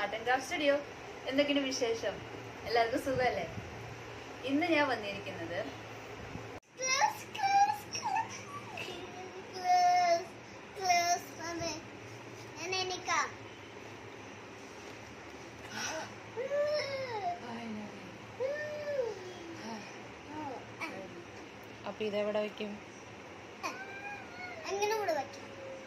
Art and craft studio എന്തൊക്കെയാണ് വിശേഷം എല്ലാവർക്കും സുഖമല്ലേ ഇന്ന് ഞാൻ വന്നിരിക്കുന്നത് Close, close, close. Close, close, mommy. ഞാൻ എണീക്കാം. അപ്പൊ ഇതെവിടെ വെക്കും അങ്ങനെ കൂടെ വയ്ക്കാം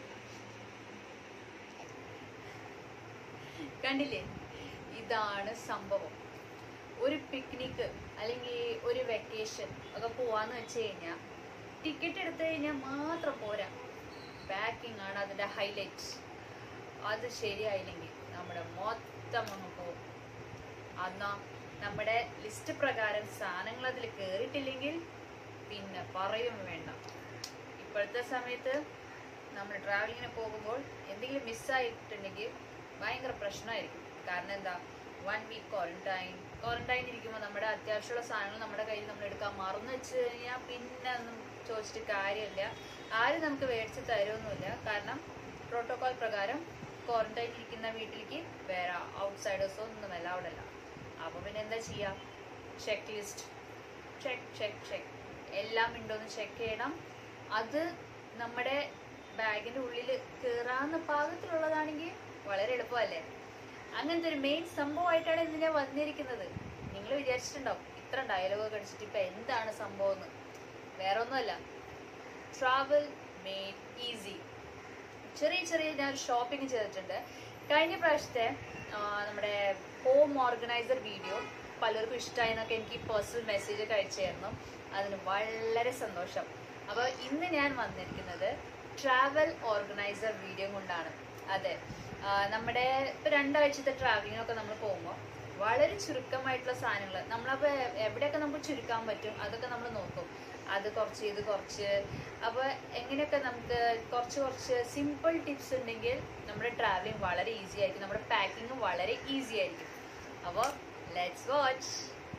കണ്ടില്ലേ ഇതാണ് സംഭവം ഒരു പിക്നിക്ക് അല്ലെങ്കിൽ ഒരു വെക്കേഷൻ ഒക്കെ പോവാന്ന് വെച്ച് കഴിഞ്ഞാൽ ടിക്കറ്റ് എടുത്തു കഴിഞ്ഞാൽ മാത്രം പോരാ പാക്കിംഗ് ആണ് അതിന്റെ ഹൈലൈറ്റ് അത് ശരിയായില്ലെങ്കിൽ നമ്മുടെ മൊത്തം അങ്ങ് പോകും എന്നാ നമ്മുടെ ലിസ്റ്റ് പ്രകാരം സാധനങ്ങൾ അതിൽ കയറിയിട്ടില്ലെങ്കിൽ പിന്നെ പറയും വേണ്ട ഇപ്പോഴത്തെ സമയത്ത് നമ്മൾ ട്രാവലിങ്ങിന് പോകുമ്പോൾ എന്തെങ്കിലും മിസ്സായിട്ടുണ്ടെങ്കിൽ ഭയങ്കര പ്രശ്നമായിരിക്കും കാരണം എന്താ വൺ വീക്ക് ക്വാറന്റൈൻ ക്വാറന്റൈൻ ഇരിക്കുമ്പോൾ നമ്മുടെ അത്യാവശ്യമുള്ള സാധനങ്ങൾ നമ്മുടെ കയ്യിൽ നമ്മൾ എടുക്കാൻ മറന്നു വെച്ച് കഴിഞ്ഞാൽ പിന്നെ ഒന്നും ചോദിച്ചിട്ട് കാര്യമില്ല ആരും നമുക്ക് മേടിച്ച് തരുമൊന്നുമില്ല കാരണം പ്രോട്ടോകോൾ പ്രകാരം ക്വാറന്റൈൻ ഇരിക്കുന്ന വീട്ടിലേക്ക് വേറെ ഔട്ട്സൈഡേഴ്സോ ഒന്നും അലൗഡ് അല്ല അപ്പോൾ പിന്നെ എന്താ ചെയ്യുക check list check check check എല്ലാം ഉണ്ടോയെന്ന് ചെക്ക് ചെയ്യണം അത് നമ്മുടെ ബാഗിന്റെ ഉള്ളിൽ കയറാവുന്ന പാകത്തിലുള്ളതാണെങ്കിൽ വളരെ എളുപ്പമല്ലേ അങ്ങനത്തെ ഒരു മെയിൻ സംഭവമായിട്ടാണ് ഇന്ന് ഞാൻ വന്നിരിക്കുന്നത് നിങ്ങൾ വിചാരിച്ചിട്ടുണ്ടാവും ഇത്ര ഡയലോഗ് അടിച്ചിട്ട് ഇപ്പൊ എന്താണ് സംഭവം എന്ന് വേറെ ഒന്നുമല്ല ട്രാവൽ മെയ്ഡ് ഈസി ചെറിയ ചെറിയ ഞാൻ ഷോപ്പിംഗ് ചെയ്തിട്ടുണ്ട് കഴിഞ്ഞ പ്രാവശ്യത്തെ ആ, നമ്മുടെ ഹോം ഓർഗനൈസർ വീഡിയോ പലർക്കും ഇഷ്ടമായി എന്നൊക്കെ എനിക്ക് പേഴ്സണൽ മെസ്സേജ് ഒക്കെ അയച്ചായിരുന്നു അതിന് വളരെ സന്തോഷം അപ്പോൾ ഇന്ന് ഞാൻ വന്നിരിക്കുന്നത് ട്രാവൽ ഓർഗനൈസർ വീഡിയോ കൊണ്ടാണ് അതെ ആ, നമ്മുടെ ഇപ്പൊ രണ്ടാഴ്ചത്തെ ട്രാവലിങ്ങിനൊക്കെ നമ്മൾ പോകുമ്പോൾ വളരെ ചുരുക്കമായിട്ടുള്ള സാധനങ്ങൾ നമ്മളപ്പോൾ എവിടെയൊക്കെ നമുക്ക് ചുരുക്കാൻ പറ്റും അതൊക്കെ നമ്മൾ നോക്കും അത് കുറച്ച് ഇത് കുറച്ച് അപ്പോൾ എങ്ങനെയൊക്കെ നമുക്ക് കുറച്ച് കുറച്ച് സിമ്പിൾ ടിപ്സ് ഉണ്ടെങ്കിൽ നമ്മുടെ ട്രാവലിംഗ് വളരെ ഈസി ആയിരിക്കും നമ്മുടെ പാക്കിങ്ങും വളരെ ഈസി ആയിരിക്കും അപ്പോൾ ലെറ്റ്സ് വാച്ച്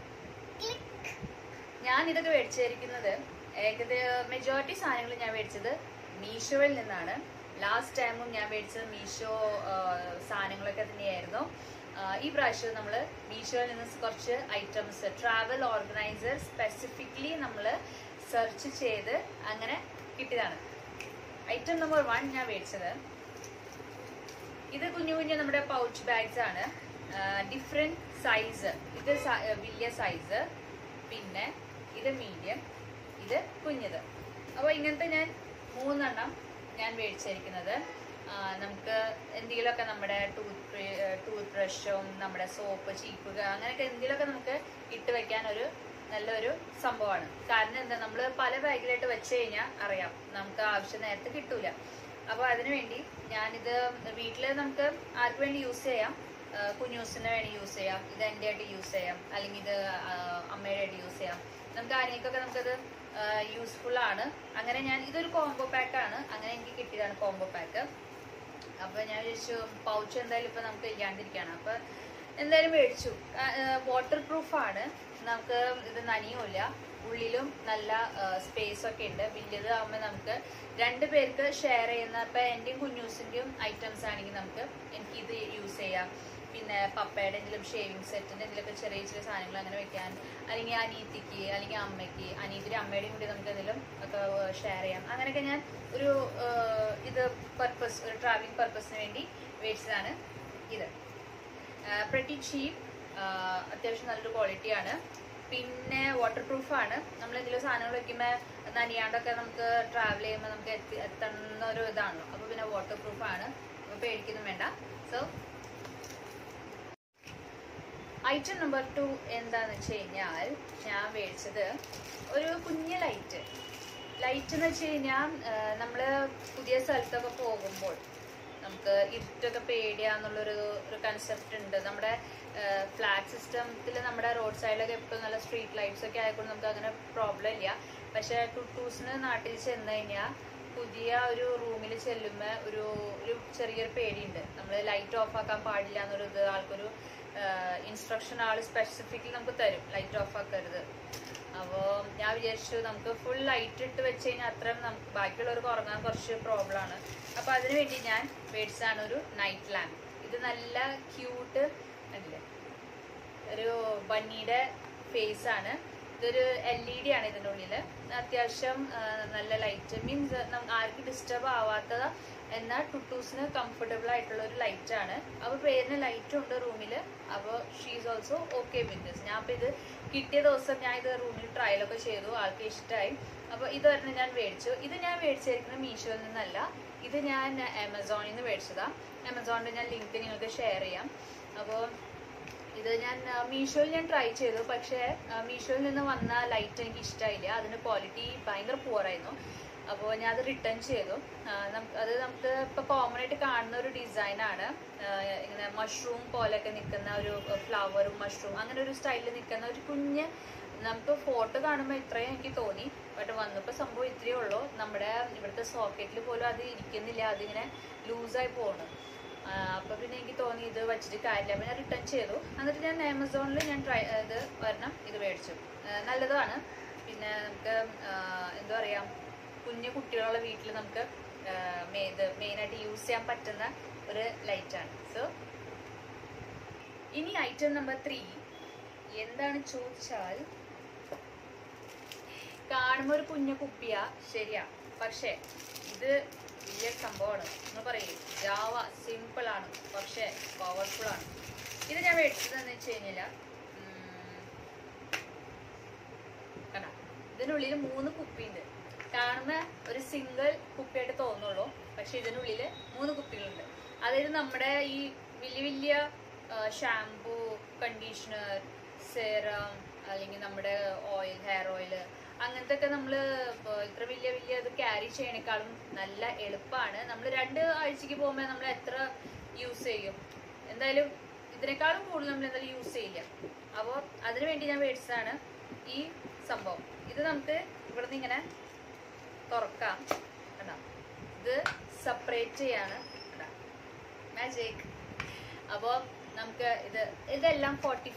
ഞാൻ ഇതൊക്കെ മേടിച്ചിരിക്കുന്നത് ഏകദേശം മെജോറിറ്റി സാധനങ്ങൾ ഞാൻ മേടിച്ചത് മീഷോയിൽ നിന്നാണ് ലാസ്റ്റ് ടൈമും ഞാൻ മേടിച്ചത് മീഷോ ആ, സാധനങ്ങളൊക്കെ തന്നെയായിരുന്നു ആ, ഈ പ്രാവശ്യം നമ്മൾ മീഷോയിൽ നിന്ന് കുറച്ച് ഐറ്റംസ് ട്രാവൽ ഓർഗനൈസർ സ്പെസിഫിക്കലി നമ്മൾ സെർച്ച് ചെയ്ത് അങ്ങനെ കിട്ടിയതാണ് ഐറ്റം നമ്പർ വൺ ഞാൻ മേടിച്ചത് ഇത് കുഞ്ഞു കുഞ്ഞു നമ്മുടെ പൗച്ച് ബാഗ്സ് ആണ് ഡിഫറെന്റ് സൈസ് ഇത് സ- ആ, വലിയ സൈസ് പിന്നെ ഇത് മീഡിയം ഇത് കുഞ്ഞത് അപ്പോൾ ഇങ്ങനത്തെ ഞാൻ മൂന്നെണ്ണം ഞാൻ മേടിച്ചിരിക്കുന്നത് ആ, നമുക്ക് എന്തെങ്കിലുമൊക്കെ നമ്മുടെ ടൂത്ത് ടൂത്ത് ബ്രഷും നമ്മുടെ സോപ്പ് ചീപ്പ് അങ്ങനെയൊക്കെ എന്തെങ്കിലുമൊക്കെ നമുക്ക് ഇട്ട് വെക്കാൻ ഒരു നല്ലൊരു സംഭവമാണ് കാരണം എന്താ നമ്മൾ പല ബാഗിലായിട്ട് വെച്ച് കഴിഞ്ഞാൽ അറിയാം നമുക്ക് ആവശ്യം നേരത്തെ കിട്ടൂല അപ്പോൾ അതിനുവേണ്ടി ഞാനിത് വീട്ടിൽ നമുക്ക് ആർക്ക് വേണ്ടി യൂസ് ചെയ്യാം ആ, കുഞ്ഞൂസിന് വേണ്ടി യൂസ് ചെയ്യാം ഇത് എൻ്റെ ആയിട്ട് യൂസ് ചെയ്യാം അല്ലെങ്കിൽ ഇത് ആ, അമ്മയുടെ ആയിട്ട് യൂസ് ചെയ്യാം നമുക്ക് ആരെയൊക്കെ നമുക്കത് യൂസ്ഫുൾ ആണ് അങ്ങനെ ഞാൻ ഇതൊരു കോംബോ പാക്ക് ആണ് അങ്ങനെ എനിക്ക് കിട്ടിയതാണ് കോംബോ പാക്ക് അപ്പൊ ഞാൻ വിചാരിച്ചു പൗച്ച് എന്തായാലും ഇപ്പൊ നമുക്ക് ഇല്ലാണ്ടിരിക്കുകയാണ് അപ്പൊ എന്തായാലും മേടിച്ചു വാട്ടർ പ്രൂഫ് ആണ് നമുക്ക് ഇത് നനയുമില്ല ഉള്ളിലും നല്ല സ്പേസ് ഒക്കെ ഉണ്ട് വലിയത് ആകുമ്പോൾ നമുക്ക് രണ്ട് പേർക്ക് ഷെയർ ചെയ്യുന്ന ഇപ്പൊ എന്റെയും കുഞ്ഞൂസിന്റെയും ഐറ്റംസ് ആണെങ്കിൽ നമുക്ക് എനിക്ക് ഇത് യൂസ് ചെയ്യാം പിന്നെ പപ്പയുടെ എന്തെങ്കിലും ഷേവിങ് സെറ്റിന്റെ എന്തെങ്കിലുമൊക്കെ ചെറിയ ചെറിയ സാധനങ്ങൾ അങ്ങനെ വെക്കാൻ അല്ലെങ്കിൽ അനീത്തിക്ക് അല്ലെങ്കിൽ അമ്മയ്ക്ക് അനീതിയുടെ അമ്മയുടെയും കൂടി നമുക്ക് എന്തെങ്കിലും ഒക്കെ ഷെയർ ചെയ്യാം അങ്ങനെയൊക്കെ ഞാൻ ഒരു ആ, ഇത് പർപ്പസ് ഒരു ട്രാവലിംഗ് പർപ്പസിന് വേണ്ടി മേടിച്ചതാണ് ഇത് പ്രട്ടി ചീപ്പ് അത്യാവശ്യം നല്ലൊരു ക്വാളിറ്റിയാണ് പിന്നെ വാട്ടർ പ്രൂഫ് ആണ് നമ്മൾ എന്തെങ്കിലും സാധനങ്ങൾ വെക്കുമ്പോൾ നനിയാണ്ടൊക്കെ നമുക്ക് ട്രാവൽ ചെയ്യുമ്പോൾ നമുക്ക് എത്തി എത്തുന്ന ഒരു ഇതാണല്ലോ അപ്പോൾ പിന്നെ വാട്ടർ പ്രൂഫ് ആണ് അപ്പോൾ പേടിക്കൊന്നും വേണ്ട സോ ഐറ്റം നമ്പർ ടു എന്താന്ന് വെച്ച് കഴിഞ്ഞാൽ ഞാൻ മേടിച്ചത് ഒരു കുഞ്ഞ് ലൈറ്റ് ലൈറ്റ് എന്ന് വെച്ച് കഴിഞ്ഞാൽ നമ്മൾ പുതിയ സ്ഥലത്തൊക്കെ പോകുമ്പോൾ നമുക്ക് ഇരുട്ടൊക്കെ പേടിയാന്നുള്ളൊരു ഒരു കൺസെപ്റ്റ് ഉണ്ട് നമ്മുടെ ഫ്ലാറ്റ് സിസ്റ്റത്തിൽ നമ്മുടെ റോഡ് സൈഡിലൊക്കെ എപ്പോഴും നല്ല സ്ട്രീറ്റ് ലൈറ്റ്സ് ഒക്കെ ആയതുകൊണ്ട് നമുക്ക് അങ്ങനെ പ്രോബ്ലം ഇല്ല പക്ഷെ ടുട്ടൂസിന് നാട്ടിൽ ചെന്ന് കഴിഞ്ഞാൽ പുതിയ ഒരു റൂമിൽ ചെല്ലുമ്പോൾ ഒരു ഒരു ചെറിയൊരു പേടിയുണ്ട് നമ്മൾ ലൈറ്റ് ഓഫ് ആക്കാൻ പാടില്ല എന്നൊരു ഇത് ആൾക്കൊരു ഇൻസ്ട്രക്ഷൻ ആൾ സ്പെസിഫിക്കലി നമുക്ക് തരും ലൈറ്റ് ഓഫ് ആക്കരുത് അപ്പോൾ ഞാൻ വിചാരിച്ചു നമുക്ക് ഫുൾ ലൈറ്റ് ഇട്ട് വെച്ച് കഴിഞ്ഞാൽ അത്രയും നമുക്ക് ബാക്കിയുള്ളവർക്ക് ഉറങ്ങാൻ കുറച്ച് പ്രോബ്ലം ആണ് അപ്പോൾ അതിനു വേണ്ടി ഞാൻ മേടിച്ചതാണ് ഒരു നൈറ്റ് ലാമ്പ് ഇത് ഇത് നല്ല ക്യൂട്ട് അല്ലേ ഒരു ബണ്ണിയുടെ ഫേസ് ആണ് ഇതൊരു എൽ ഇ ഡി ആണ് ഇതിൻ്റെ ഉള്ളില് അത്യാവശ്യം ആ, നല്ല ലൈറ്റ് മീൻസ് ആർക്കും ഡിസ്റ്റർബ് ആവാത്തത് എന്നാൽ ടുട്ടൂസിന് കംഫർട്ടബിൾ ആയിട്ടുള്ള ഒരു ലൈറ്റ് ആണ് അപ്പോൾ പേരിന് ലൈറ്റ് ഉണ്ട് റൂമിൽ അപ്പോൾ she's also okay with this ഞാൻ അപ്പോൾ ഇത് കിട്ടിയ ദിവസം ഞാൻ ഇത് റൂമിൽ ട്രയലൊക്കെ ചെയ്തു ആൾക്ക് ഇഷ്ടമായി അപ്പോൾ ഇത് ഒരെണ്ണം ഞാൻ മേടിച്ചു ഇത് ഞാൻ മേടിച്ചിരിക്കുന്നത് മീഷോയിൽ നിന്നല്ല ഇത് ഞാൻ ആമസോണിൽ നിന്ന് മേടിച്ചതാണ് ആമസോണിൻ്റെ ഞാൻ ലിങ്ക് നിങ്ങൾക്ക് ഷെയർ ചെയ്യാം അപ്പോൾ ഇത് ഞാൻ ആ, മീഷോയിൽ ഞാൻ ട്രൈ ചെയ്തു പക്ഷേ ആ, മീഷോയിൽ നിന്ന് വന്ന ലൈറ്റ് എനിക്ക് ഇഷ്ടമായില്ല അതിന്റെ ക്വാളിറ്റി ഭയങ്കര പുവറായിരുന്നു അപ്പോൾ ഞാൻ അത് റിട്ടേൺ ചെയ്തു ആ, നമുക്ക് അത് നമുക്ക് ഇപ്പോൾ കോമൺ ആയിട്ട് കാണുന്ന ഒരു ഡിസൈനാണ് ഇങ്ങനെ മഷ്റൂം പോലെയൊക്കെ നിൽക്കുന്ന ഒരു ഫ്ലവറും മഷ്റൂം അങ്ങനെ ഒരു സ്റ്റൈലിൽ നിൽക്കുന്ന ഒരു കുഞ്ഞ് നമുക്ക് ഫോട്ടോ കാണുമ്പോൾ ഇത്രയും എനിക്ക് തോന്നി ബട്ട് വന്നപ്പോൾ സംഭവം ഇത്രയേ ഉള്ളൂ നമ്മുടെ ഇവിടുത്തെ സോക്കറ്റിൽ പോലും അത് ഇരിക്കുന്നില്ല അതിങ്ങനെ ലൂസായി പോകുന്നു ആ, അപ്പൊ പിന്നെ എനിക്ക് തോന്നി ഇത് വെച്ചിട്ട് കാര്യമില്ല അപ്പൊ ഞാൻ റിട്ടേൺ ചെയ്തു എന്നിട്ട് ഞാൻ ആമസോണിൽ ഞാൻ ട്രൈ ഇത് വരണം ഇത് മേടിച്ചു ആ, നല്ലതാണ് പിന്നെ നമുക്ക് ആ, എന്താ പറയാ കുഞ്ഞു കുട്ടികളുള്ള വീട്ടിൽ നമുക്ക് ആ, മെ- ഇത് മെയിനായിട്ട് യൂസ് ചെയ്യാൻ പറ്റുന്ന ഒരു ലൈറ്റാണ് സോ ഇനി ഐറ്റം നമ്പർ ത്രീ എന്താണ് ചോദിച്ചാൽ കാണുമ്പോൾ ഒരു കുഞ്ഞു കുപ്പിയാ ശരിയാ പക്ഷേ ഇത് വലിയ സംഭവമാണ് എന്ന് പറയും ജാവ സിമ്പിൾ ആണ് പക്ഷേ പവർഫുൾ ആണ് ഇത് ഞാൻ മേടിച്ചതെന്ന് വെച്ച് കഴിഞ്ഞാൽ കണ്ട ഇതിനുള്ളിൽ മൂന്ന് കുപ്പിയുണ്ട് കാണുന്ന ഒരു സിംഗിൾ കുപ്പിയായിട്ട് തോന്നുള്ളൂ പക്ഷെ ഇതിനുള്ളിൽ മൂന്ന് കുപ്പികളുണ്ട് അതായത് നമ്മുടെ ഈ വലിയ വലിയ ഷാംപൂ കണ്ടീഷണർ സെറം അല്ലെങ്കിൽ നമ്മുടെ ഓയിൽ ഹെയർ ഓയിൽ അങ്ങനത്തെ ഒക്കെ നമ്മൾ ഇത്ര വലിയ വലിയ ഇത് ക്യാരി ചെയ്യണേക്കാളും നല്ല എളുപ്പമാണ് നമ്മൾ രണ്ട് ആഴ്ചക്ക് പോകുമ്പോൾ നമ്മൾ എത്ര യൂസ് ചെയ്യും എന്തായാലും ഇതിനേക്കാളും കൂടുതൽ നമ്മൾ എന്തായാലും യൂസ് ചെയ്യില്ല അപ്പോൾ അതിനു വേണ്ടി ഞാൻ മേടിച്ചതാണ് ഈ സംഭവം ഇത് നമുക്ക് ഇവിടുന്ന് ഇങ്ങനെ തുറക്കാം കണ്ടോ ഇത് സെപ്പറേറ്റ് ചെയ്യാണ് കണ്ടോ മാജിക് അപ്പോൾ നമുക്ക് ഇത് ഇതെല്ലാം ഫോർട്ടി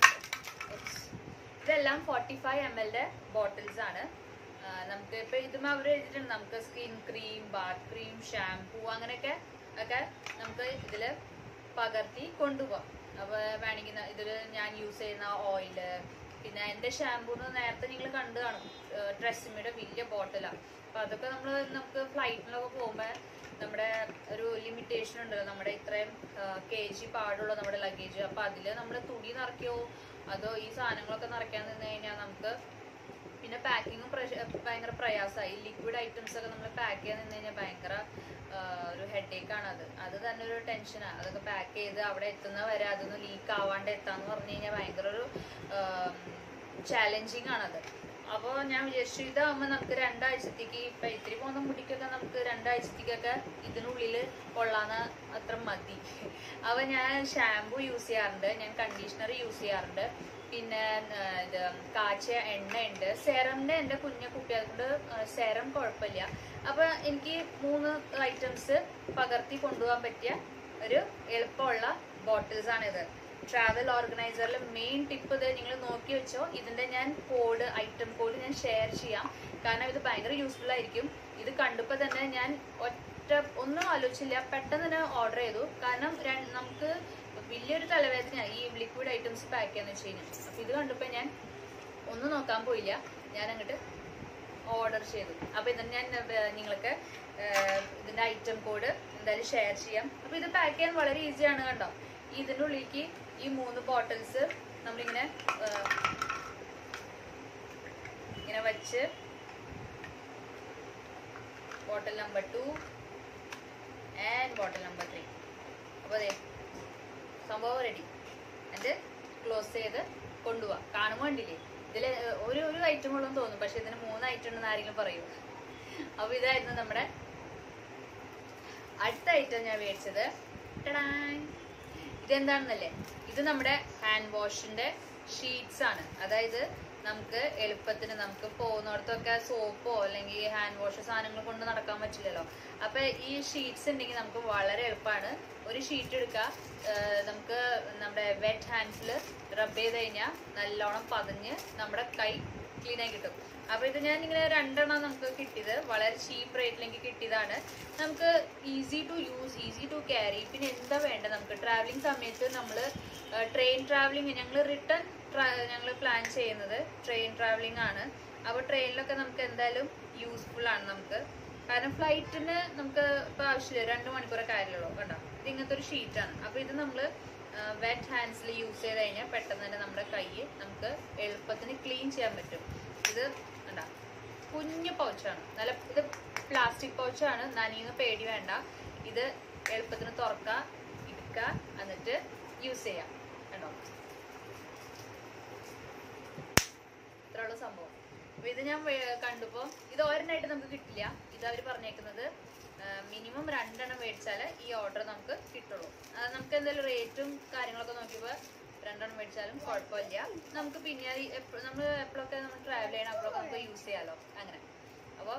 ഇതെല്ലാം ഫോർട്ടി ഫൈവ് എം എല്ലിന്റെ ബോട്ടിൽസ് ആണ് ആ, നമുക്ക് ഇപ്പൊ ഇതും അവർ എഴുതിയിട്ടുണ്ട് നമുക്ക് skin cream bath cream shampoo അങ്ങനെയൊക്കെ ഒക്കെ നമുക്ക് ഇതില് പകർത്തി കൊണ്ടുപോകാം അപ്പൊ വേണമെങ്കിൽ ന- ഇതില് ഞാൻ യൂസ് ചെയ്യുന്ന ഓയില് പിന്നെ എന്റെ ഷാംപൂ നേരത്തെ നിങ്ങൾ കണ്ടു കാണും ഡ്രസ്സിമിയുടെ വലിയ ബോട്ടിലാണ് അപ്പൊ അതൊക്കെ നമ്മൾ നമുക്ക് ഫ്ലൈറ്റിലൊക്കെ പോകുമ്പോൾ നമ്മുടെ ഒരു ലിമിറ്റേഷൻ ഉണ്ടല്ലോ നമ്മുടെ ഇത്രയും കെ ജി പാടുള്ള നമ്മുടെ ലഗേജ് അപ്പൊ അതില് നമ്മൾ തുണി നിറയ്ക്കോ അതോ ഈ സാധനങ്ങളൊക്കെ നിറയ്ക്കാൻ നിന്ന് കഴിഞ്ഞാൽ നമുക്ക് പിന്നെ പാക്കിങ്ങും ഭയങ്കര പ്രയാസമായി ലിക്വിഡ് ഐറ്റംസ് ഒക്കെ നമ്മൾ പാക്ക് ചെയ്യാൻ നിന്ന് കഴിഞ്ഞാൽ ഭയങ്കര ആ, ഒരു ഹെഡേക്ക് ആണ് അത് അത് തന്നെ ഒരു ടെൻഷനാണ് അതൊക്കെ പാക്ക് ചെയ്ത് അവിടെ എത്തുന്ന വരെ അതൊന്ന് ലീക്ക് ആവാണ്ട് എത്താന്ന് പറഞ്ഞു കഴിഞ്ഞാൽ ഭയങ്കര ഒരു ചാലഞ്ചിങ് ആണത് അപ്പോൾ ഞാൻ വിചാരിച്ചു ഇതാകുമ്പോൾ നമുക്ക് രണ്ടാഴ്ചത്തേക്ക് ഇപ്പം ഇത്തിരി പോകുന്ന മുടിക്കൊക്കെ നമുക്ക് രണ്ടാഴ്ചത്തേക്കൊക്കെ ഇതിനുള്ളിൽ കൊള്ളാന്ന് അത്ര മതി അപ്പോൾ ഞാൻ ഷാംപൂ യൂസ് ചെയ്യാറുണ്ട് ഞാൻ കണ്ടീഷണർ യൂസ് ചെയ്യാറുണ്ട് പിന്നെ ആ, ഇത് കാച്ചിയ എണ്ണ ഉണ്ട് സെറമിന്റെ എൻ്റെ കുഞ്ഞു കുട്ടികൾക്ക് സെറം കുഴപ്പമില്ല അപ്പൊ എനിക്ക് മൂന്ന് ഐറ്റംസ് പകർത്തി കൊണ്ടുപോകാൻ പറ്റിയ ഒരു എളുപ്പമുള്ള ബോട്ടിൽസ് ആണിത് ട്രാവൽ ഓർഗനൈസറിൽ മെയിൻ ടിപ്പ് ഇത് നിങ്ങൾ നോക്കി വെച്ചോ ഇതിന്റെ ഞാൻ കോഡ് ഐറ്റം കോഡ് ഞാൻ ഷെയർ ചെയ്യാം കാരണം ഇത് ഭയങ്കര യൂസ്ഫുൾ ആയിരിക്കും ഇത് കണ്ടപ്പോൾ തന്നെ ഞാൻ ഒറ്റ ഒന്നും ആലോചിച്ചില്ല പെട്ടെന്ന് തന്നെ ഓർഡർ ചെയ്തു കാരണം ര- നമുക്ക് വലിയൊരു തലവേദന ഈ ലിക്വിഡ് ഐറ്റംസ് പാക്ക് ചെയ്യാന്ന് വെച്ച് കഴിഞ്ഞാൽ അപ്പൊ ഇത് കണ്ടപ്പോൾ ഞാൻ ഒന്നും നോക്കാൻ പോയില്ല ഞാൻ അങ്ങോട്ട് ഓർഡർ ചെയ്തു അപ്പൊ ഇതിന് ഞാൻ ഏർ, നിങ്ങൾക്ക് ഏർ, ഇതിന്റെ ഐറ്റം കോഡ് എന്തായാലും ഷെയർ ചെയ്യാം അപ്പൊ ഇത് പാക്ക് ചെയ്യാൻ വളരെ ഈസിയാണ് കണ്ടോ ഈ ഇതിന്റെ ഉള്ളിലേക്ക് ഈ മൂന്ന് ബോട്ടിൽസ് നമ്മളിങ്ങനെ ഏർ, ഇങ്ങനെ വെച്ച് bottle number two and bottle number three അപ്പോൾ അതെ സംഭവം റെഡി എന്നിട്ട് ക്ലോസ് ചെയ്ത് കൊണ്ടുപോവാം കാണുമ്പോൾ കണ്ടില്ലേ ഇതിൽ ഒരു ഒരു ഐറ്റം ഉള്ളൂ തോന്നും പക്ഷെ ഇതിന് മൂന്ന് ഐറ്റം ഉണ്ടെന്ന് ആരെങ്കിലും പറയൂ അപ്പൊ ഇതായിരുന്നു നമ്മുടെ അടുത്ത ഐറ്റം ഞാൻ മേടിച്ചത് ടടാങ്. ഇതെന്താണെന്നല്ലേ ഇത് നമ്മുടെ ഹാൻഡ് വാഷിന്റെ ഷീറ്റ്സ് ആണ് അതായത് നമുക്ക് എളുപ്പത്തിന് നമുക്ക് പോകുന്നിടത്തൊക്കെ സോപ്പോ അല്ലെങ്കിൽ ഹാൻഡ് വാഷ് സാധനങ്ങൾ കൊണ്ട് നടക്കാൻ പറ്റില്ലല്ലോ അപ്പൊ ഈ ഷീറ്റ്സ് ഉണ്ടെങ്കിൽ നമുക്ക് വളരെ എളുപ്പമാണ് ഒരു ഷീറ്റ് എടുക്കുക ഏർ നമുക്ക് നമ്മുടെ വെറ്റ് ഹാൻഡ്സിൽ റബ്ബ് ചെയ്ത് കഴിഞ്ഞാൽ നല്ലോണം പതഞ്ഞ് നമ്മുടെ കൈ ക്ലീൻ ആയി കിട്ടും അപ്പൊ ഇത് ഞാൻ ഇങ്ങനെ രണ്ടെണ്ണം നമുക്ക് കിട്ടിയത് വളരെ ചീപ്പ് റേറ്റിലേക്ക് കിട്ടിയതാണ് നമുക്ക് easy to use easy to carry പിന്നെ എന്താ വേണ്ട നമുക്ക് ട്രാവലിംഗ് സമയത്ത് നമ്മൾ ട്രെയിൻ ട്രാവലിംഗ് ഞങ്ങൾ റിട്ടേൺ ഞങ്ങൾ പ്ലാൻ ചെയ്യുന്നത് ട്രെയിൻ ട്രാവലിംഗ് ആണ് അപ്പോൾ ട്രെയിനിലൊക്കെ നമുക്ക് എന്തായാലും യൂസ്ഫുൾ ആണ് നമുക്ക് കാരണം ഫ്ലൈറ്റിന് നമുക്ക് ഇപ്പൊ ആവശ്യമില്ല രണ്ട് മണിക്കൂറൊക്കെ കാര്യമുള്ളൂ കണ്ടോ ഇത് ഇങ്ങനത്തെ ഒരു ഷീറ്റാണ് അപ്പൊ ഇത് നമ്മൾ വെറ്റ് ഹാൻഡ്സിൽ യൂസ് ചെയ്ത് കഴിഞ്ഞാൽ പെട്ടെന്ന് തന്നെ നമ്മുടെ കൈ നമുക്ക് എളുപ്പത്തിന് ക്ലീൻ ചെയ്യാൻ പറ്റും ഇത് കണ്ടോ കുഞ്ഞു പൗച്ചാണ് നല്ല ഇത് പ്ലാസ്റ്റിക് പൗച്ചാണ് നനയുന്ന പേടി വേണ്ട ഇത് എളുപ്പത്തിന് തുറക്കുക ഇടുക്കുക എന്നിട്ട് യൂസ് ചെയ്യാം കണ്ടോ ഇത്രയുള്ള സംഭവം അപ്പൊ ഇത് ഞാൻ വേ- കണ്ടപ്പോ ഇത് ഒരെണ്ണമായിട്ട് നമുക്ക് കിട്ടില്ല ഇത് അവർ പറഞ്ഞേക്കുന്നത് മിനിമം രണ്ടെണ്ണം മേടിച്ചാൽ ഈ ഓർഡർ നമുക്ക് കിട്ടുള്ളൂ അത് നമുക്ക് എന്തായാലും റേറ്റും കാര്യങ്ങളൊക്കെ നോക്കിയപ്പോൾ രണ്ടെണ്ണം മേടിച്ചാലും കുഴപ്പമില്ല നമുക്ക് പിന്നെ നമ്മൾ എപ്പോഴൊക്കെ നമ്മൾ ട്രാവൽ ചെയ്യണം അപ്പോഴൊക്കെ നമുക്ക് യൂസ് ചെയ്യാലോ അങ്ങനെ അപ്പോൾ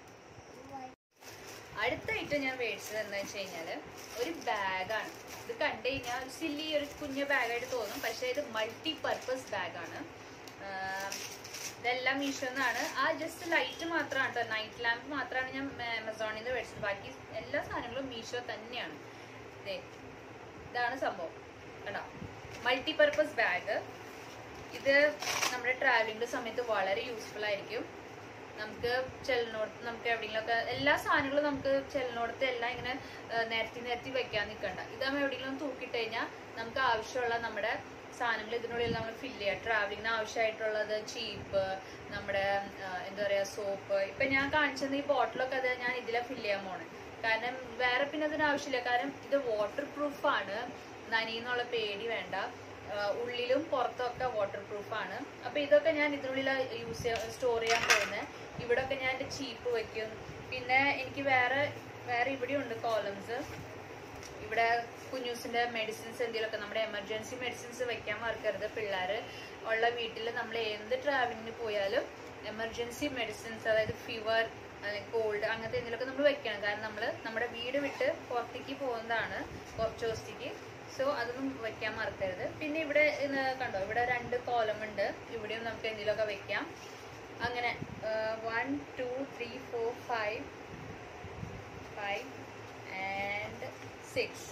അടുത്ത ഐറ്റം ഞാൻ മേടിച്ചത് എന്താ വെച്ച് കഴിഞ്ഞാല് ഒരു ബാഗാണ് ഇത് കണ്ടു കഴിഞ്ഞാൽ സില്ലി ഒരു കുഞ്ഞു ബാഗായിട്ട് തോന്നും പക്ഷേ ഇത് മൾട്ടി പർപ്പസ് ബാഗാണ് ഇതെല്ലാം മീഷോന്നാണ് ആ ജസ്റ്റ് ലൈറ്റ് മാത്രമാണ് കേട്ടോ നൈറ്റ് ലാമ്പ് മാത്രമാണ് ഞാൻ ആമസോണിൽ നിന്ന് മേടിച്ചത് ബാക്കി എല്ലാ സാധനങ്ങളും മീഷോ തന്നെയാണ് ദേ ഇതാണ് സംഭവം കേട്ടോ മൾട്ടി പർപ്പസ് ബാഗ് ഇത് നമ്മുടെ ട്രാവലിംഗിന്റെ സമയത്ത് വളരെ യൂസ്ഫുൾ ആയിരിക്കും നമുക്ക് ചെല്ലിനോടത്ത് നമുക്ക് എവിടെയെങ്കിലുമൊക്കെ എല്ലാ സാധനങ്ങളും നമുക്ക് ചെല്ലിനോടത്ത് എല്ലാം ഇങ്ങനെ ആ, നിരത്തി നിരത്തി വെക്കാൻ നിൽക്കണ്ട ഇതാകുമ്പോൾ എവിടെയെങ്കിലും തൂക്കിയിട്ട് കഴിഞ്ഞാൽ നമുക്ക് ആവശ്യമുള്ള നമ്മുടെ സാധനങ്ങൾ ഇതിനുള്ളിൽ നമ്മൾ ഫില്ല് ചെയ്യാം ട്രാവലിങ്ങിന് ആവശ്യമായിട്ടുള്ളത് ചീപ്പ് നമ്മുടെ ആ, എന്താ പറയാ സോപ്പ് ഇപ്പൊ ഞാൻ കാണിച്ചത് ഈ ബോട്ടിലൊക്കെ അത് ഞാൻ ഇതിലെ ഫില്ല് ചെയ്യാൻ പോണേ കാരണം വേറെ പിന്നെ അതിന് ആവശ്യമില്ല കാരണം ഇത് വാട്ടർ പ്രൂഫ് ആണ് നനിന്നുള്ള പേടി വേണ്ട ആ, ഉള്ളിലും പുറത്തൊക്കെ വാട്ടർ പ്രൂഫ് ആണ് അപ്പൊ ഇതൊക്കെ ഞാൻ ഇതിനുള്ളിൽ യൂസ് സ്റ്റോർ ചെയ്യാൻ പോകുന്നത് ഇവിടെ ഒക്കെ ഞാൻ എന്റെ ചീപ്പ് വെക്കും പിന്നെ എനിക്ക് വേറെ വേറെ ഇവിടെ ഉണ്ട് കോളംസ് ഇവിടെ കുഞ്ഞൂസിന്റെ മെഡിസിൻസ് എന്തെങ്കിലുമൊക്കെ നമ്മുടെ എമർജൻസി മെഡിസിൻസ് വെക്കാൻ മറക്കരുത് പിള്ളേര് ഉള്ള വീട്ടിൽ നമ്മൾ എന്ത് ട്രാവലിങ്ങിന് പോയാലും എമർജൻസി മെഡിസിൻസ് അതായത് ഫീവർ അല്ലെങ്കിൽ കോൾഡ് അങ്ങനത്തെ എന്തെങ്കിലുമൊക്കെ നമ്മൾ വെക്കണം കാരണം നമ്മൾ നമ്മുടെ വീട് വിട്ട് പുറത്തേക്ക് പോകുന്നതാണ് കുറച്ച് ദിവസത്തേക്ക് സോ അതൊന്നും വെക്കാൻ മറക്കരുത് പിന്നെ ഇവിടെ ഇന്ന് കണ്ടോ ഇവിടെ രണ്ട് കോലം ഉണ്ട് ഇവിടെയും നമുക്ക് എന്തെങ്കിലുമൊക്കെ വെക്കാം അങ്ങനെ one two three four five five and six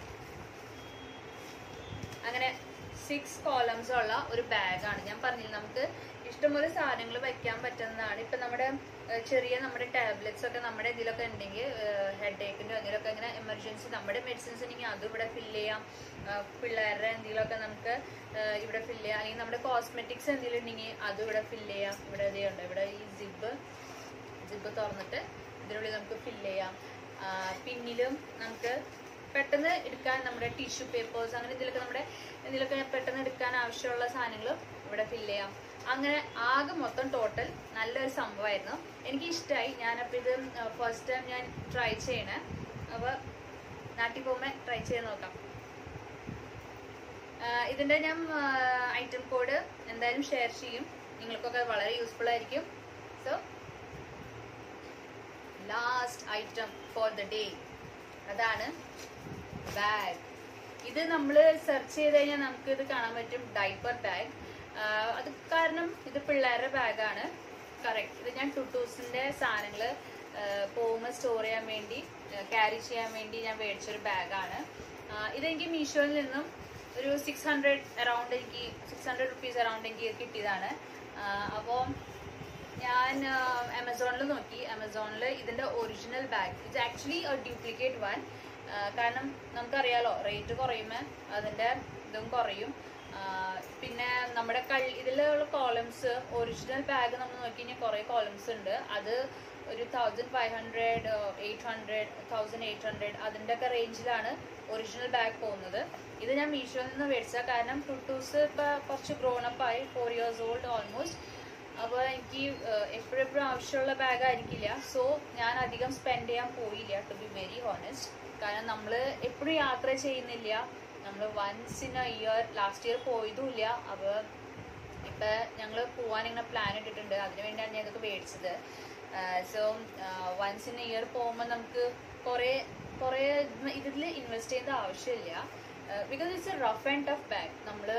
അങ്ങനെ സിക്സ് കോളംസ് ഉള്ള ഒരു ബാഗാണ് ഞാൻ പറഞ്ഞില്ല നമുക്ക് ഇഷ്ടംപോലെ സാധനങ്ങൾ വെക്കാൻ പറ്റുന്നതാണ് ഇപ്പൊ നമ്മുടെ ഏഹ്, ചെറിയ നമ്മുടെ ടാബ്ലറ്റ്സ് ഒക്കെ നമ്മുടെ ഇതിലൊക്കെ ഉണ്ടെങ്കിൽ ഹെഡ് ഏക്കിന്റെ എന്തെങ്കിലുമൊക്കെ ഇങ്ങനെ എമർജൻസി നമ്മുടെ മെഡിസിൻസ് ഉണ്ടെങ്കിൽ അതും ഇവിടെ ഫില്ല് ചെയ്യാം ഏഹ്, പിള്ളേരുടെ എന്തെങ്കിലുമൊക്കെ നമുക്ക് ഏഹ്, ഇവിടെ ഫില്ല് ചെയ്യാം അല്ലെങ്കിൽ നമ്മുടെ കോസ്മെറ്റിക്സ് എന്തെങ്കിലും ഉണ്ടെങ്കിൽ അതും ഇവിടെ ഫില്ല് ചെയ്യാം ഇവിടെ ഇതേ ഉണ്ട് ഇവിടെ ഈ സിബ് സിബ് തുറന്നിട്ട് ഇതിനുള്ളിൽ നമുക്ക് ഫില്ല് ചെയ്യാം ആ, പിന്നിലും നമുക്ക് പെട്ടെന്ന് എടുക്കാൻ നമ്മുടെ ടിഷ്യൂ പേപ്പേഴ്സ് അങ്ങനെ ഇതിലൊക്കെ നമ്മുടെ ഇതിലൊക്കെ പെട്ടെന്ന് എടുക്കാൻ ആവശ്യമുള്ള സാധനങ്ങൾ ഇവിടെ ഫില്ല് ചെയ്യാം അങ്ങനെ ആകെ മൊത്തം ടോട്ടൽ നല്ലൊരു സംഭവമായിരുന്നു എനിക്ക് ഇഷ്ടമായി ഞാനപ്പോൾ ഇത് ഫസ്റ്റ് ടൈം ഞാൻ ട്രൈ ചെയ്യണേ അപ്പോൾ നാട്ടിൽ പോകുമ്പോൾ ട്രൈ ചെയ്ത് നോക്കാം ആ, ഇതിന്റെ ഞാൻ ഐറ്റം കോഡ് എന്തായാലും ഷെയർ ചെയ്യും നിങ്ങൾക്കൊക്കെ വളരെ യൂസ്ഫുൾ ആയിരിക്കും so last item for the day അതാണ് ബാഗ് ഇത് നമ്മൾ സെർച്ച് ചെയ്ത് കഴിഞ്ഞാൽ നമുക്ക് ഇത് കാണാൻ പറ്റും ഡൈപ്പർ ബാഗ് അത് കാരണം ഇത് പിള്ളേരുടെ ബാഗാണ് കറക്റ്റ് ഇത് ഞാൻ ടുട്ടൂസിന്റെ സാധനങ്ങൾ പോകുമ്പോൾ സ്റ്റോർ ചെയ്യാൻ വേണ്ടി ക്യാരി ചെയ്യാൻ വേണ്ടി ഞാൻ മേടിച്ചൊരു ബാഗാണ് ഇതെനിക്ക് മീഷോയിൽ നിന്നും ഒരു സിക്സ് ഹൺഡ്രഡ് അറൗണ്ട് എനിക്ക് സിക്സ് ഹൺഡ്രഡ് റുപ്പീസ് അറൗണ്ട് എനിക്ക് കിട്ടിയതാണ് അപ്പോൾ ഞാൻ ആമസോണിൽ നോക്കി ആമസോണിൽ ഇതിന്റെ ഒറിജിനൽ ബാഗ് ഇത് ആക്ച്വലി ഡ്യൂപ്ലിക്കേറ്റ് വൺ കാരണം നമുക്കറിയാലോ റേറ്റ് കുറയുമ്പോൾ അതിന്റെ ഇതും കുറയും ആ, പിന്നെ നമ്മുടെ കള്ളി ഇതിലുള്ള കോളംസ് ഒറിജിനൽ ബാഗ് നമ്മൾ നോക്കി കഴിഞ്ഞാൽ കുറേ കോളംസ് ഉണ്ട് അത് ഒരു thousand five hundred eight hundred thousand eight hundred അതിൻ്റെ ഒക്കെ റേഞ്ചിലാണ് ഒറിജിനൽ ബാഗ് പോകുന്നത് ഇത് ഞാൻ മീഷോയിൽ നിന്ന് മേടിച്ച കാരണം ടുട്ടൂസ് ഇപ്പൊ കുറച്ച് ഗ്രോൺ അപ്പ് ആയി ഫോർ ഇയേഴ്സ് ഓൾഡ് ഓൾമോസ്റ്റ് അപ്പോൾ എനിക്ക് എപ്പോഴെപ്പോഴും ആവശ്യമുള്ള ബാഗ് ആയിരിക്കില്ല സോ ഞാൻ അധികം സ്പെൻഡ് ചെയ്യാൻ പോയില്ല ടു ബി വെരി ഹോണസ്റ്റ് കാരണം നമ്മൾ എപ്പോഴും യാത്ര ചെയ്യുന്നില്ല നമ്മൾ once in a year last year പോയതുമില്ല അപ്പോൾ ഇപ്പൊ ഞങ്ങൾ പോവാൻ ഇങ്ങനെ പ്ലാൻ ഇട്ടിട്ടുണ്ട് അതിനു വേണ്ടിയാണ് ഞാൻ ഇതൊക്കെ മേടിച്ചത് സോ വൺസ് ഇൻ ഇയർ പോകുമ്പോൾ നമുക്ക് കുറേ കുറേ ഇതിൽ ഇൻവെസ്റ്റ് ചെയ്യേണ്ട ആവശ്യമില്ല because it's a rough and tough bag നമ്മൾ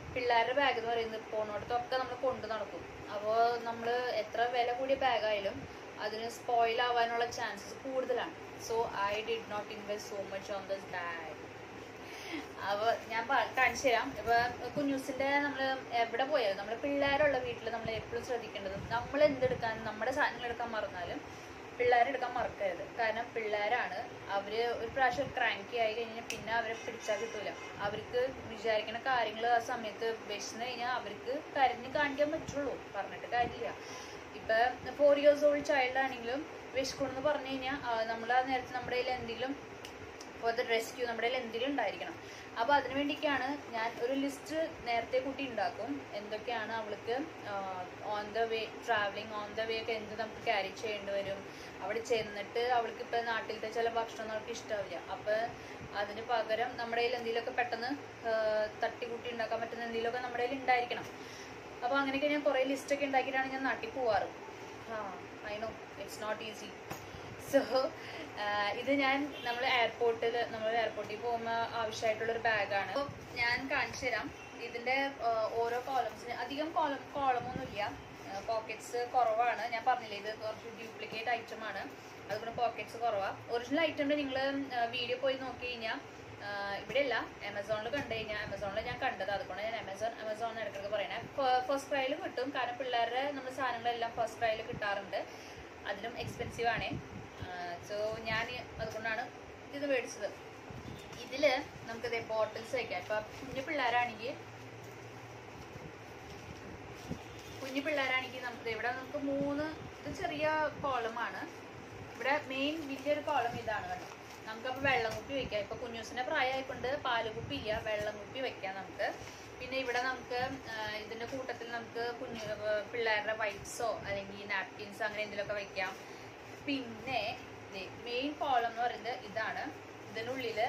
പിള്ളേരുടെ ബാഗ് എന്ന് പറയുന്നത് പോണോടത്തൊക്കെ നമ്മൾ കൊണ്ടു നടക്കും അപ്പോൾ നമ്മൾ എത്ര വില കൂടിയ ബാഗായാലും അതിന് സ്പോയിൽ ആവാനുള്ള ചാൻസസ് കൂടുതലാണ് so I did not invest so much on this bag അപ്പൊ ഞാൻ പ- കാണിച്ചു തരാം ഇപ്പൊ കുഞ്ഞൂസിന്റെ നമ്മള് എവിടെ പോയാലും നമ്മുടെ പിള്ളേരുള്ള വീട്ടിൽ നമ്മൾ എപ്പോഴും ശ്രദ്ധിക്കേണ്ടത് നമ്മൾ എന്തെടുക്കാൻ നമ്മുടെ സാധനങ്ങൾ എടുക്കാൻ മറന്നാലും പിള്ളേരെടുക്കാൻ മറക്കരുത് കാരണം പിള്ളേരാണ് അവര് ഒരു പ്രാവശ്യം ക്രാങ്കി ആയി കഴിഞ്ഞാൽ പിന്നെ അവരെ പിടിച്ചാൽ കിട്ടൂല അവർക്ക് വിചാരിക്കുന്ന കാര്യങ്ങൾ ആ സമയത്ത് വിശന്ന് കഴിഞ്ഞാൽ അവർക്ക് കരഞ്ഞ് കാണിക്കാൻ പറ്റുള്ളൂ പറഞ്ഞിട്ട് കാര്യമില്ല ഇപ്പൊ ഫോർ ഇയേഴ്സ് ഓൾഡ് ചൈൽഡ് ആണെങ്കിലും വിശക്കുണെന്ന് പറഞ്ഞു കഴിഞ്ഞാൽ നമ്മൾ ആ നേരത്തെ നമ്മുടെ കയ്യിൽ എന്തെങ്കിലും ഫോർ ദ റെസ്ക്യൂ നമ്മുടെ കയ്യിൽ എന്തെങ്കിലും ഉണ്ടായിരിക്കണം അപ്പോൾ അതിനു വേണ്ടിയൊക്കെയാണ് ഞാൻ ഒരു ലിസ്റ്റ് നേരത്തെ കൂട്ടി ഉണ്ടാക്കും എന്തൊക്കെയാണ് അവൾക്ക് on the way travelling on the way ഒക്കെ എന്ത് നമുക്ക് ക്യാരി ചെയ്യേണ്ടി വരും അവിടെ ചെന്നിട്ട് അവൾക്ക് ഇപ്പം നാട്ടിലത്തെ ചില ഭക്ഷണം അവൾക്ക് ഇഷ്ടാവില്ല അപ്പം അതിന് പകരം നമ്മുടെ കയ്യിൽ എന്തെങ്കിലുമൊക്കെ പെട്ടെന്ന് ആ, തട്ടിക്കൂട്ടി ഉണ്ടാക്കാൻ പറ്റുന്ന എന്തെങ്കിലുമൊക്കെ നമ്മുടെ കയ്യിൽ ഉണ്ടായിരിക്കണം അപ്പോൾ അങ്ങനെയൊക്കെ ഞാൻ കുറേ ലിസ്റ്റൊക്കെ ഉണ്ടാക്കിയിട്ടാണ് ഞാൻ നാട്ടിൽ പോവാറ് ആ I know it's not easy so ഇത് ഞാൻ നമ്മൾ എയർപോർട്ടിൽ നമ്മൾ എയർപോർട്ടിൽ പോകുമ്പോൾ ആവശ്യമായിട്ടുള്ള ഒരു ബാഗാണ് അപ്പോൾ ഞാൻ കാണിച്ചു തരാം ഇതിന്റെ ആ, ഓരോ കോളംസിന് അധികം കോളം കോളമൊന്നുമില്ല പോക്കറ്റ്സ് കുറവാണ് ഞാൻ പറഞ്ഞില്ലേ ഇത് കുറച്ച് ഡ്യൂപ്ലിക്കേറ്റ് ഐറ്റം ആണ് അതുകൊണ്ട് പോക്കറ്റ്സ് കുറവാണ് ഒറിജിനൽ ഐറ്റം നിങ്ങൾ വീഡിയോ പോയി നോക്കി കഴിഞ്ഞാൽ ഇവിടെയല്ല ആമസോണിൽ കണ്ടു കഴിഞ്ഞാൽ ആമസോണിൽ ഞാൻ കണ്ടത് അതുകൊണ്ട് ഞാൻ ആമസോൺ ആമസോൺ ഇടയ്ക്കിടയ്ക്ക് പറയണേ ഫസ്റ്റ് ക്രൈയിൽ കിട്ടും കാരണം പിള്ളേരുടെ നമ്മുടെ സാധനങ്ങളെല്ലാം ഫസ്റ്റ് ക്രൈയിൽ കിട്ടാറുണ്ട് അതിലും എക്സ്പെൻസീവ് ആണേ സോ ഞാൻ അതുകൊണ്ടാണ് ഇത് മേടിച്ചത് ഇതില് നമുക്ക് ബോട്ടിൽസ് വെക്കാം ഇപ്പൊ കുഞ്ഞു പിള്ളേരാണെങ്കിൽ കുഞ്ഞു പിള്ളേരാണെങ്കിൽ നമുക്ക് ഇവിടെ നമുക്ക് മൂന്ന് ഇത് ചെറിയ കോളമാണ് ഇവിടെ മെയിൻ വലിയൊരു കോളം ഇതാണ് കണ്ടോ നമുക്കപ്പോൾ വെള്ളം കുപ്പി വെക്കാം ഇപ്പൊ കുഞ്ഞൂസിന്റെ പ്രായമായിക്കൊണ്ട് പാലുകുപ്പി ഇല്ല വെള്ളം കുപ്പി വെക്കാം നമുക്ക് പിന്നെ ഇവിടെ നമുക്ക് ആ, ഇതിന്റെ കൂട്ടത്തിൽ നമുക്ക് കുഞ്ഞു ആ, പിള്ളേരുടെ വൈറ്റ്സോ അല്ലെങ്കിൽ നാപ്കിൻസോ അങ്ങനെ എന്തെങ്കിലുമൊക്കെ വെക്കാം പിന്നെ മെയിൻ കോളം എന്ന് പറയുന്നത് ഇതാണ് ഇതിനുള്ളില്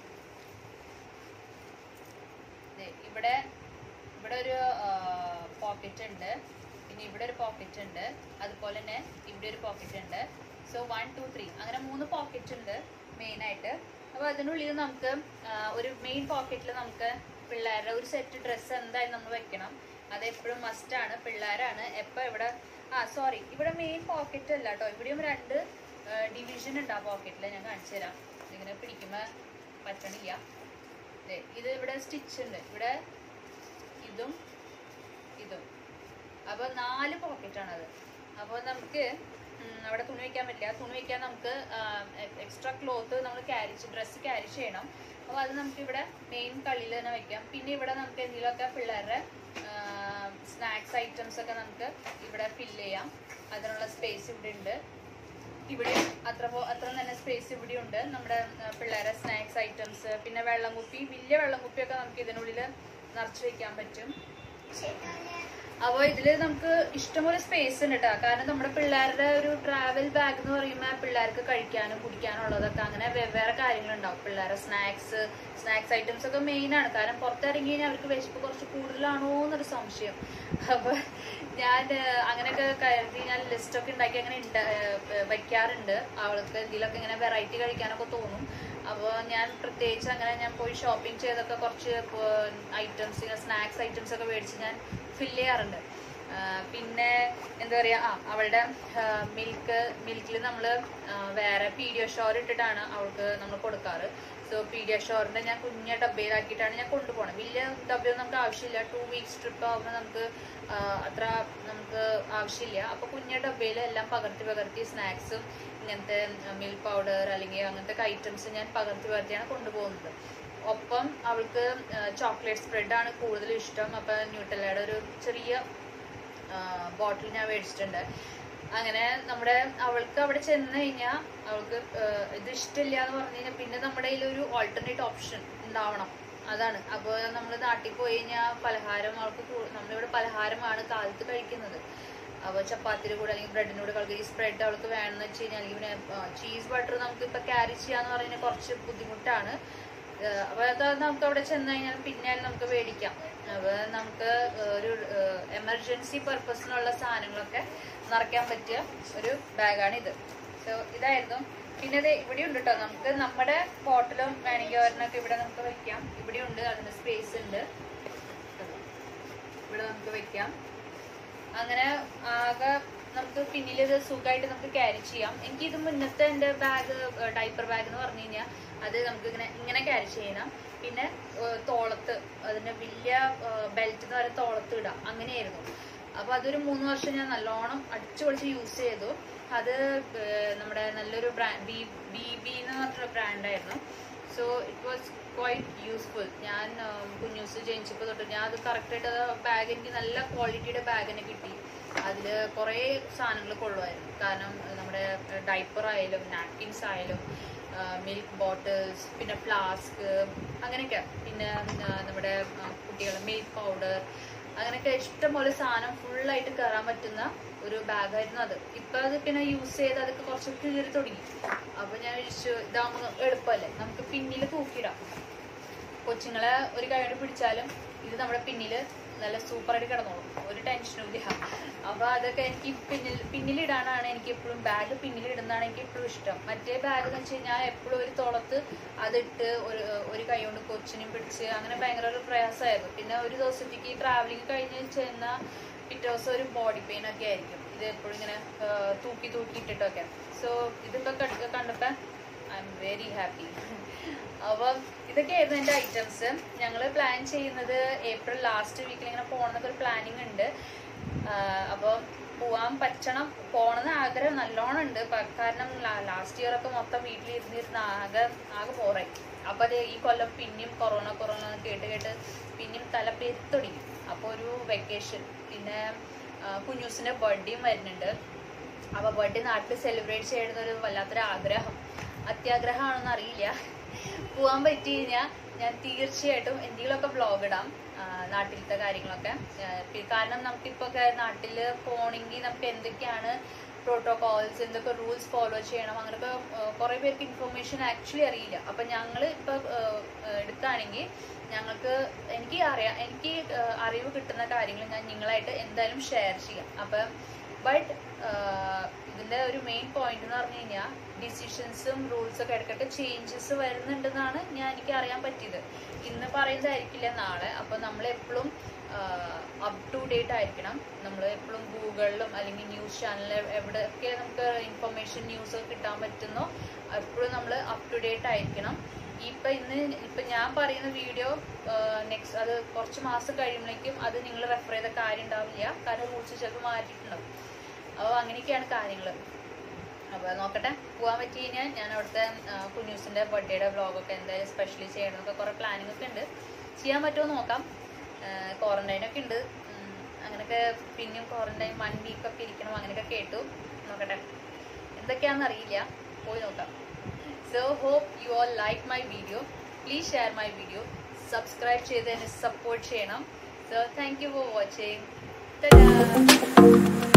ദേ, ഇവിടെ ഇവിടെ ഒരു പോക്കറ്റ് ഉണ്ട് പിന്നെ ഇവിടെ ഒരു പോക്കറ്റ് ഉണ്ട് അതുപോലെ തന്നെ ഇവിടെ ഒരു പോക്കറ്റ് ഉണ്ട് സോ വൺ ടു ത്രീ അങ്ങനെ മൂന്ന് പോക്കറ്റ് ഉണ്ട് മെയിൻ ആയിട്ട് അപ്പോൾ അതിനുള്ളിൽ നമുക്ക് ആ, ഒരു മെയിൻ പോക്കറ്റിൽ നമുക്ക് പിള്ളേരുടെ ഒരു സെറ്റ് ഡ്രസ്സ് എന്തായാലും നമ്മൾ വെക്കണം അത് എപ്പോഴും മസ്റ്റാണ് പിള്ളേരാണ് എപ്പോൾ ഇവിടെ ആ സോറി ഇവിടെ മെയിൻ പോക്കറ്റ് അല്ല കേട്ടോ ഇവിടെയും രണ്ട് ഡിവിഷൻ ഉണ്ട് ആ പോക്കറ്റിൽ ഞാൻ കാണിച്ചു തരാം ഇതിങ്ങനെ പിടിക്കുമ്പോൾ പറ്റണില്ല ദേ, ഇത് ഇവിടെ സ്റ്റിച്ച് ഉണ്ട് ഇവിടെ ഇതും ഇതും അപ്പൊ നാല് പോക്കറ്റ് ആണത് അപ്പോൾ നമുക്ക് ഉം, അവിടെ തുണി വെക്കാൻ പറ്റില്ല തുണി വെക്കാൻ നമുക്ക് എക്സ്ട്രാ ക്ലോത്ത് നമ്മൾ ക്യാരി ഡ്രസ്സ് ക്യാരി ചെയ്യണം അപ്പോൾ അത് നമുക്ക് ഇവിടെ മെയിൻ കളിയിൽ തന്നെ വെക്കാം പിന്നെ ഇവിടെ നമുക്ക് എന്തെങ്കിലുമൊക്കെ പിള്ളേരുടെ സ്നാക്സ് ഐറ്റംസ് ഒക്കെ നമുക്ക് ഇവിടെ ഫില്ല് ചെയ്യാം അതിനുള്ള സ്പേസ് ഇവിടെ ഉണ്ട് ഇവിടെ അത്ര പോ- അത്ര തന്നെ സ്പേസ് ഇവിടെ ഉണ്ട് നമ്മുടെ ആ, പിള്ളേരെ സ്നാക്സ് ഐറ്റംസ് പിന്നെ വെള്ളം കുപ്പി വലിയ വെള്ളം കുപ്പിയൊക്കെ നമുക്ക് ഇതിനുള്ളിൽ നിറച്ച് വെക്കാൻ പറ്റും അപ്പോൾ ഇതിൽ നമുക്ക് ഇഷ്ടംപോലെ സ്പേസ് ഉണ്ട് കേട്ടോ കാരണം നമ്മുടെ പിള്ളേരുടെ ഒരു ട്രാവൽ ബാഗ് എന്ന് പറയുമ്പോൾ പിള്ളേർക്ക് കഴിക്കാനും കുടിക്കാനും ഉള്ളതൊക്കെ അങ്ങനെ വെവ്വേറെ കാര്യങ്ങളുണ്ടാവും പിള്ളേരുടെ സ്നാക്സ് സ്നാക്സ് ഐറ്റംസ് ഒക്കെ മെയിൻ ആണ് കാരണം പുറത്തിറങ്ങി കഴിഞ്ഞാൽ അവർക്ക് വിശപ്പ് കുറച്ച് കൂടുതലാണോ എന്നൊരു സംശയം അപ്പൊ ഞാൻ ഏഹ്, അങ്ങനെയൊക്കെ കരുതി ഞാൻ ലിസ്റ്റ് ഒക്കെ ഉണ്ടാക്കി അങ്ങനെ ഉണ്ട- ഏഹ്, വെക്കാറുണ്ട് അവൾക്ക് എന്തെങ്കിലുമൊക്കെ ഇങ്ങനെ വെറൈറ്റി കഴിക്കാനൊക്കെ തോന്നും അപ്പോൾ ഞാൻ പ്രത്യേകിച്ച് അങ്ങനെ ഞാൻ പോയി ഷോപ്പിംഗ് ചെയ്തൊക്കെ കുറച്ച് ഐറ്റംസ് സ്നാക്സ് ഐറ്റംസ് ഒക്കെ മേടിച്ച് ഞാൻ ഫില്ല് ചെയ്യാറുണ്ട് ആ, പിന്നെ എന്താ പറയുക ആ അവളുടെ മിൽക്ക് മിൽക്കിൽ നമ്മൾ വേറെ പീഡിയോഷോർ ഇട്ടിട്ടാണ് അവൾക്ക് നമ്മൾ കൊടുക്കാറ് സോ പീഡിയോഷോറിന്റെ ഞാൻ കുഞ്ഞ ഡബ്ബയിലാക്കിയിട്ടാണ് ഞാൻ കൊണ്ടുപോകണം വലിയ ഡബ്ബയൊന്നും നമുക്ക് ആവശ്യമില്ല ടു വീക്സ് ട്രിപ്പ് ആകുമ്പോൾ നമുക്ക് ആ, അത്ര നമുക്ക് ആവശ്യമില്ല അപ്പോൾ കുഞ്ഞ ഡബ്ബയിൽ എല്ലാം പകർത്തി പകർത്തി സ്നാക്സും ഇങ്ങനത്തെ മിൽക്ക് പൗഡർ അല്ലെങ്കിൽ അങ്ങനത്തെ ഐറ്റംസ് ഞാൻ പകർത്തി പകർത്തിയാണ് കൊണ്ടുപോകുന്നത് ഒപ്പം അവൾക്ക് ചോക്ലേറ്റ് സ്പ്രെഡാണ് കൂടുതൽ ഇഷ്ടം അപ്പം ന്യൂട്ടലയുടെ ഒരു ചെറിയ ബോട്ടിൽ ഞാൻ മേടിച്ചിട്ടുണ്ട് അങ്ങനെ നമ്മുടെ അവൾക്ക് അവിടെ ചെന്ന് കഴിഞ്ഞാൽ അവൾക്ക് ആ, ഇത് ഇഷ്ടമില്ല എന്ന് പറഞ്ഞു കഴിഞ്ഞാൽ പിന്നെ നമ്മുടെ കയ്യിൽ ഒരു ഓൾട്ടർനേറ്റ് ഓപ്ഷൻ ഉണ്ടാവണം അതാണ് അപ്പോൾ നമ്മൾ നാട്ടിൽ പോയി കഴിഞ്ഞാൽ പലഹാരം അവൾക്ക് കൂ- നമ്മളിവിടെ പലഹാരമാണ് കാലത്ത് കഴിക്കുന്നത് അപ്പോൾ ചപ്പാത്തിയുടെ കൂടെ അല്ലെങ്കിൽ ബ്രെഡിൻ്റെ കൂടെ കളിക്കുക ഈ സ്പ്രെഡ് അവൾക്ക് വേണമെന്ന് വെച്ച് കഴിഞ്ഞാൽ അല്ലെങ്കിൽ പിന്നെ ചീസ് ബട്ടർ നമുക്ക് ഇപ്പം ക്യാരി ചെയ്യാന്ന് പറയുന്നത് കുറച്ച് ബുദ്ധിമുട്ടാണ് ഏഹ് അപ്പൊ അത് നമുക്ക് അവിടെ ചെന്ന് കഴിഞ്ഞാൽ പിന്നെ നമുക്ക് മേടിക്കാം അപ്പൊ നമുക്ക് ഒരു എമർജൻസി പർപ്പസിനുള്ള സാധനങ്ങളൊക്കെ നിറയ്ക്കാൻ പറ്റിയ ഒരു ബാഗാണ് ഇത് സോ ഇതായിരുന്നു പിന്നെ ഇത് ഇവിടെ ഉണ്ട് കേട്ടോ നമുക്ക് നമ്മുടെ ബോട്ടിലും വേണമെങ്കിൽ ഒരെണ്ണൊക്കെ ഇവിടെ നമുക്ക് വെക്കാം ഇവിടെ ഉണ്ട് അതിന് സ്പേസ് ഉണ്ട് ഇവിടെ നമുക്ക് വെക്കാം അങ്ങനെ ആകെ നമുക്ക് പിന്നിൽ ഇത് സുഖമായിട്ട് നമുക്ക് ക്യാരി ചെയ്യാം എനിക്ക് ഇത് മുന്നത്തെ എൻ്റെ ബാഗ് ഡൈപ്പർ ബാഗ് എന്ന് പറഞ്ഞു കഴിഞ്ഞാൽ അത് നമുക്ക് ഇങ്ങനെ ഇങ്ങനെ ക്യാരി ചെയ്യണം പിന്നെ ഏഹ്, തോളത്ത് അതിന്റെ വലിയ ബെൽറ്റ് എന്ന് പറയുന്ന തോളത്ത് ഇടാം അങ്ങനെയായിരുന്നു അപ്പൊ അതൊരു മൂന്ന് വർഷം ഞാൻ നല്ലോണം അടിച്ചു പൊളിച്ച് യൂസ് ചെയ്തു അത് ഏഹ്, നമ്മുടെ നല്ലൊരു ബ്രാൻഡ് ബി ബി ബി എന്ന് പറഞ്ഞിട്ടുള്ള ബ്രാൻഡായിരുന്നു so it was quite useful ഞാൻ ഉം, കുഞ്ഞൂസ് ജനിച്ചപ്പോൾ തൊട്ട് ഞാൻ അത് കറക്റ്റായിട്ട് ബാഗ് എനിക്ക് നല്ല ക്വാളിറ്റിയുടെ ബാഗ് തന്നെ കിട്ടി അതിൽ കുറേ സാധനങ്ങൾ കൊള്ളുമായിരുന്നു കാരണം ഏഹ്, നമ്മുടെ ഡൈപ്പർ ആയാലും നാപ്കിൻസ് ആയാലും മിൽക്ക് ബോട്ടിൽസ് പിന്നെ ഫ്ലാസ്ക് അങ്ങനെയൊക്കെ പിന്നെ ആ, നമ്മുടെ കുട്ടികൾ മിൽക്ക് പൗഡർ അങ്ങനെയൊക്കെ ഇഷ്ടംപോലെ സാധനം ഫുള്ളായിട്ട് കയറാൻ പറ്റുന്ന ഒരു ബാഗായിരുന്നു അത് ഇപ്പൊ അത് പിന്നെ യൂസ് ചെയ്ത് അതൊക്കെ കുറച്ച് കീറി തുടങ്ങി അപ്പൊ ഞാൻ വിളിച്ചു ഇതാകുമ്പോൾ എളുപ്പമല്ലേ നമുക്ക് പിന്നിൽ തൂക്കിയിടാം കൊച്ചുങ്ങളെ ഒരു കൈയോട് പിടിച്ചാലും ഇത് നമ്മുടെ പിന്നില് നല്ല സൂപ്പറായിട്ട് കിടന്നോളും ഒരു ടെൻഷനും ഇല്ല അപ്പൊ അതൊക്കെ എനിക്ക് പിന്നിൽ പിന്നിലിടാനാണ് എനിക്ക് എപ്പോഴും ബാഗ് പിന്നിലിടുന്നതാണ് എനിക്ക് എപ്പോഴും ഇഷ്ടം മറ്റേ ബാഗ് എന്ന് വെച്ച് കഴിഞ്ഞാൽ എപ്പോഴും ഒരു തോളത്ത് അതിട്ട് ഒരു ഒരു കൈ കൊണ്ട് കൊച്ചിനും പിടിച്ച് അങ്ങനെ ഭയങ്കര ഒരു പ്രയാസമായിരുന്നു പിന്നെ ഒരു ദിവസത്തേക്ക് ട്രാവലിംഗ് കഴിഞ്ഞ് ചെന്ന പിറ്റേ ദിവസം ഒരു ബോഡി പെയിൻ ഒക്കെ ആയിരിക്കും ഇത് എപ്പോഴും ഇങ്ങനെ ആ, തൂക്കി തൂക്കി ഇട്ടിട്ടൊക്കെ സോ ഇതിപ്പോ കണ്ട- കണ്ടപ്പോ ഐ എം വെരി ഹാപ്പി അപ്പം ഇതൊക്കെയായിരുന്നു എൻ്റെ ഐറ്റംസ് ഞങ്ങൾ പ്ലാൻ ചെയ്യുന്നത് ഏപ്രിൽ ലാസ്റ്റ് വീക്കിൽ ഇങ്ങനെ പോകണമെന്നൊക്കെ ഒരു പ്ലാനിങ് ഉണ്ട് അപ്പോൾ പോവാൻ പറ്റണം പോകണമെന്ന് ആഗ്രഹം നല്ലോണം ഉണ്ട് പ- കാരണം ലാസ്റ്റ് ഇയർ ഒക്കെ മൊത്തം വീട്ടിലിരുന്നിരുന്ന് ആകെ ആകെ പോറായി അപ്പോൾ അത് ഈ കൊല്ലം പിന്നെയും കൊറോണ കൊറോണ എന്ന് കേട്ട് കേട്ട് പിന്നെയും തല പെരുത്തൊടിക്കും അപ്പോൾ ഒരു വെക്കേഷൻ പിന്നെ ആ, കുഞ്ഞൂസിൻ്റെ ബർത്ത്ഡേയും വരുന്നുണ്ട് അപ്പോൾ ബർത്ത്ഡേ നാട്ടിൽ സെലിബ്രേറ്റ് ചെയ്യുന്ന ഒരു വല്ലാത്തൊരു ആഗ്രഹം അത്യാഗ്രഹമാണെന്ന് അറിയില്ല പോവാൻ പറ്റി കഴിഞ്ഞാൽ ഞാൻ തീർച്ചയായിട്ടും എന്തെങ്കിലുമൊക്കെ വ്ളോഗ് ഇടാം ആ, നാട്ടിലത്തെ കാര്യങ്ങളൊക്കെ ആ, പി- കാരണം നമുക്കിപ്പോൾ നാട്ടിൽ പോകണമെങ്കിൽ നമുക്ക് എന്തൊക്കെയാണ് പ്രോട്ടോകോൾസ് എന്തൊക്കെ റൂൾസ് ഫോളോ ചെയ്യണം അങ്ങനെയൊക്കെ കുറേ പേർക്ക് ഇൻഫർമേഷൻ ആക്ച്വലി അറിയില്ല അപ്പം ഞങ്ങൾ ഇപ്പോൾ എടുക്കുകയാണെങ്കിൽ ഞങ്ങൾക്ക് എനിക്ക് അറിയാം എനിക്ക് ആ, അറിവ് കിട്ടുന്ന കാര്യങ്ങൾ ഞാൻ നിങ്ങളായിട്ട് എന്തായാലും ഷെയർ ചെയ്യാം അപ്പം ബട്ട് ഇതിന്റെ ഒരു മെയിൻ പോയിന്റ് എന്ന് പറഞ്ഞു കഴിഞ്ഞാൽ ഡിസിഷൻസും റൂൾസ് ഒക്കെ ഇടയ്ക്കൊക്കെ ചേഞ്ചസ് വരുന്നുണ്ടെന്നാണ് ഞാൻ എനിക്ക് അറിയാൻ പറ്റിയത് ഇന്ന് പറയുന്നതായിരിക്കില്ല നാളെ അപ്പോൾ നമ്മൾ എപ്പോഴും അപ് ടു ഡേറ്റ് ആയിരിക്കണം നമ്മൾ എപ്പോഴും ഗൂഗിളിലും അല്ലെങ്കിൽ ന്യൂസ് ചാനലിൽ എവിടെയൊക്കെ നമുക്ക് ഇൻഫർമേഷൻ ന്യൂസ് ഒക്കെ കിട്ടാൻ പറ്റുന്നോ എപ്പോഴും നമ്മൾ അപ് ടു ഡേറ്റ് ആയിരിക്കണം ഇപ്പൊ ഇന്ന് ഇപ്പൊ ഞാൻ പറയുന്ന വീഡിയോ നെക്സ്റ്റ് അത് കുറച്ച് മാസം കഴിയുമ്പോഴേക്കും അത് നിങ്ങൾ റെഫർ ചെയ്ത കാര്യം ഉണ്ടാവില്ല കാരണം റൂൾസ് ചിലപ്പോൾ മാറ്റിയിട്ടുണ്ടാവും അപ്പോൾ അങ്ങനെയൊക്കെയാണ് കാര്യങ്ങൾ അപ്പോൾ നോക്കട്ടെ പോകാൻ പറ്റി കഴിഞ്ഞാൽ ഞാൻ അവിടുത്തെ ആ, കുഞ്ഞൂസിൻ്റെ ബർത്ത്ഡേയുടെ വ്ളോഗൊക്കെ എന്തായാലും സ്പെഷ്യലി ചെയ്യണമെന്നൊക്കെ കുറേ പ്ലാനിങ് ഒക്കെ ഉണ്ട് ചെയ്യാൻ പറ്റുമോ നോക്കാം ക്വാറന്റൈനൊക്കെ ഉണ്ട് ഉം, അങ്ങനെയൊക്കെ പിന്നെയും ക്വാറന്റൈൻ വൺ വീക്കൊക്കെ ഇരിക്കണം അങ്ങനെയൊക്കെ കേട്ടു നോക്കട്ടെ എന്തൊക്കെയാണെന്ന് അറിയില്ല പോയി നോക്കാം so hope you all like my video please share my video subscribe ചെയ്ത് എന്നെ സപ്പോർട്ട് ചെയ്യണം so thank you for watching